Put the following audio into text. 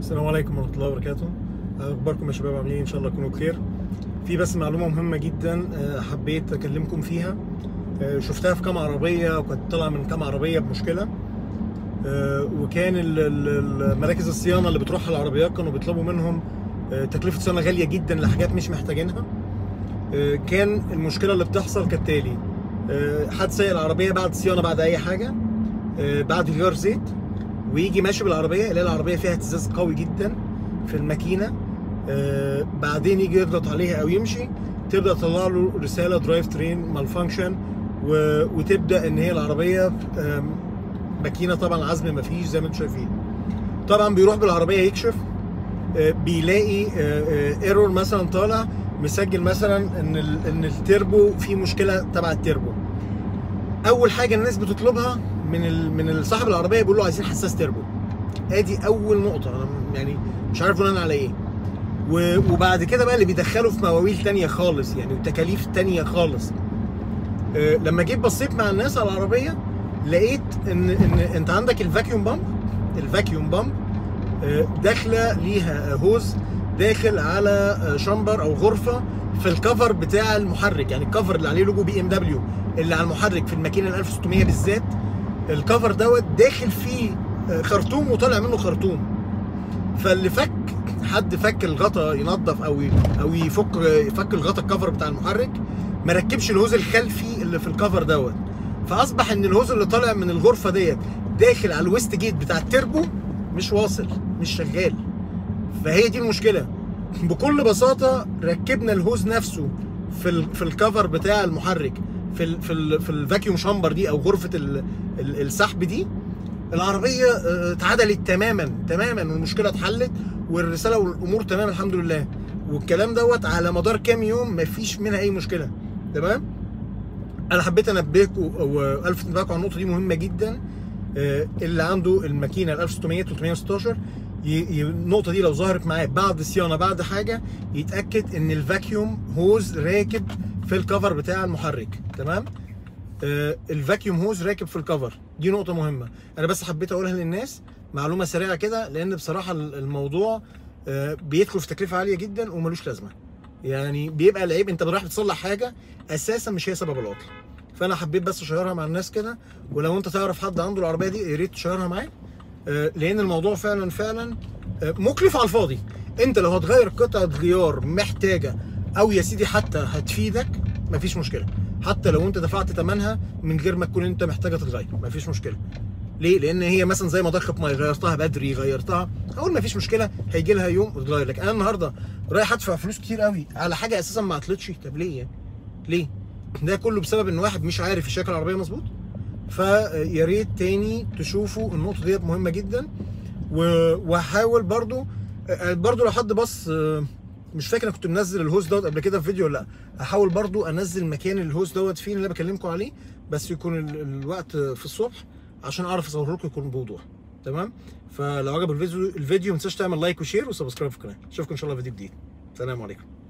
السلام عليكم ورحمه الله وبركاته اخباركم يا شباب عاملين إيه؟ ان شاء الله تكونوا بخير في بس معلومه مهمه جدا آه، حبيت اكلمكم فيها آه، شفتها في كام عربيه وكانت طالعه من كام عربيه بمشكله آه، وكان ال- ال- ال- مراكز الصيانه اللي بتروح على العربيات كانوا بيطلبوا منهم آه، تكلفه صيانه غاليه جدا لحاجات مش محتاجينها آه، كان المشكله اللي بتحصل كالتالي آه، حد سايق العربيه بعد صيانه بعد اي حاجه آه، بعد غيار زيت ويجي ماشي بالعربيه يلاقي العربيه فيها اهتزاز قوي جدا في الماكينه آه، بعدين يجي يضغط عليها او يمشي تبدا تطلع له رساله درايف ترين مال فانكشن وتبدا ان هي العربيه آم، ماكينه طبعا عزم ما فيش زي ما انتم شايفين طبعا بيروح بالعربيه يكشف آه، بيلاقي ايرور مثلا طالع مسجل مثلا ان ال- ان التربو فيه مشكله تبع التربو اول حاجه الناس بتطلبها من ال... من صاحب العربيه بيقول له عايزين حساس تربو ادي اول نقطه انا يعني مش عارف بناء على ايه و... وبعد كده بقى اللي بيدخلوا في مواويل تانية خالص يعني وتكاليف تانية خالص أه لما جيت بصيت مع الناس على العربيه لقيت ان ان انت عندك الفاكيوم بامب الفاكيوم بامب أه داخله ليها هوز داخل على آه، شامبر او غرفه في الكفر بتاع المحرك يعني الكفر اللي عليه لوجو بي ام دبليو اللي على المحرك في الماكينه ال 1600 بالذات الكفر دوت داخل فيه آه، خرطوم وطالع منه خرطوم فاللي فك حد فك الغطا ينظف او ي- او يفك يفك الغطا الكفر بتاع المحرك ما ركبش الهوز الخلفي اللي في الكفر دوت فاصبح ان الهوز اللي طالع من الغرفه ديت داخل على الويست جيت بتاع التربو مش واصل مش شغال فهي دي المشكله بكل بساطه ركبنا الهوز نفسه في ال في الكفر بتاع المحرك في ال في ال في الفاكيوم شامبر دي او غرفه ال ال السحب دي العربيه آه، اتعدلت تماما تماما والمشكله اتحلت والرساله والامور تمام الحمد لله والكلام دوت على مدار كام يوم مفيش منها اي مشكله تمام انا حبيت انبهكم والفت انتباهكم على النقطه دي مهمه جدا آه، اللي عنده الماكينه ال 1600 316 ي- ي- النقطه دي لو ظهرت معاه بعد صيانه بعد حاجه يتاكد ان الفاكيوم هوز راكب في الكفر بتاع المحرك تمام آه، الفاكيوم هوز راكب في الكفر دي نقطه مهمه انا بس حبيت اقولها للناس معلومه سريعه كده لان بصراحه ال- الموضوع آه، بيدخل في تكلفه عاليه جدا وملوش لازمه يعني بيبقى العيب انت رايح بتصلح حاجه اساسا مش هي سبب العطل فانا حبيت بس اشيرها مع الناس كده ولو انت تعرف حد عنده العربيه دي يا ريت تشيرها معاه آه، لان الموضوع فعلا فعلا آه، مكلف على الفاضي انت لو هتغير قطعه غيار محتاجه او يا سيدي حتى هتفيدك مفيش مشكله حتى لو انت دفعت ثمنها من غير ما تكون انت محتاجه تتغير مفيش مشكله ليه؟ لان هي مثلا زي ما ضخه ميه غيرتها بدري غيرتها اقول ما فيش مشكله هيجي لها يوم وتغير لك انا النهارده رايح ادفع فلوس كتير قوي على حاجه اساسا ما عطلتش طب ليه يعني؟ ليه؟ ده كله بسبب ان واحد مش عارف يشغل العربيه مظبوط فيا ريت تاني تشوفوا النقطه ديت مهمه جدا و- وهحاول برضو آه، برضو لو حد بص آه، مش فاكر انا كنت منزل الهوست دوت قبل كده في فيديو ولا لا هحاول برضو انزل مكان الهوست دوت فين اللي أنا بكلمكم عليه بس يكون ال- الوقت في الصبح عشان اعرف اصوره لكم يكون بوضوح تمام فلو عجب الفيديو الفيديو ما تنساش تعمل لايك وشير وسبسكرايب في القناه اشوفكم ان شاء الله في فيديو جديد سلام عليكم